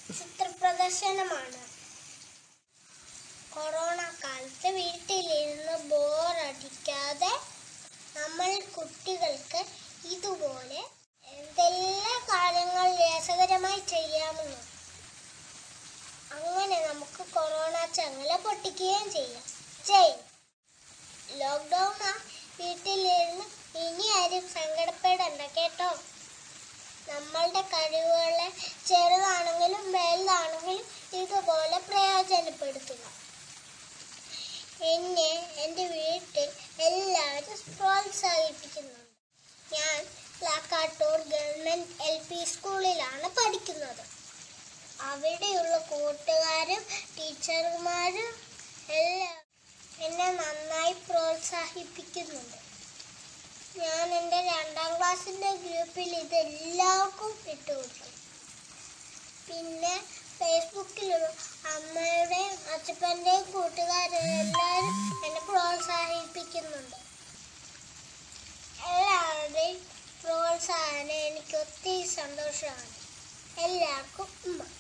ചിത്രപ്രദർശനമാണ് corona കാലത്ത് വീട്ടിലിരുന്ന് ബോറടിക്കാതെ നമ്മൾ കുട്ടികൾക്ക് ഇതുപോലെ എന്തെല്ലാം കാര്യങ്ങൾ രസകരമായി ചെയ്യാമെന്ന് അങ്ങനെ നമുക്ക് കൊറോണ ചങ്ങല പൊട്ടിക്കുകയും ചെയ്യാം ചെയ്യും ലോക്ക്ഡൗൺ വീട്ടിലിരുന്ന് ഇനി ആരും സങ്കടപ്പെടണ്ട കേട്ടോ നമ്മളുടെ കഴിവുകളെ ചെറുതാണെങ്കിലും വലുതാണെങ്കിലും ഇതുപോലെ പ്രയോജനപ്പെടുത്തുക എന്നെ എൻ്റെ വീട്ടിൽ എല്ലാവരും പ്രോത്സാഹിപ്പിക്കുന്നുണ്ട് ഞാൻ പ്ലാക്കാട്ടൂർ ഗവൺമെൻറ് എൽ പി സ്കൂളിലാണ് പഠിക്കുന്നത് അവിടെയുള്ള കൂട്ടുകാരും ടീച്ചർമാരും എല്ലാം എന്നെ നന്നായി പ്രോത്സാഹിപ്പിക്കുന്നുണ്ട് ഞാൻ എൻ്റെ രണ്ടാം ക്ലാസ്സിൻ്റെ ഗ്രൂപ്പിൽ ഇതെല്ലാവർക്കും ഇട്ടുകൊടുക്കും പിന്നെ ഫേസ്ബുക്കിലുള്ള അമ്മയുടെയും അച്ഛപ്പൻ്റെയും കൂട്ടുകാരും എല്ലാവരും എന്നെ പ്രോത്സാഹിപ്പിക്കുന്നുണ്ട് എല്ലാവരുടെയും പ്രോത്സാഹനം എനിക്ക് ഒത്തിരി സന്തോഷമാണ് എല്ലാവർക്കും ഉമ്മ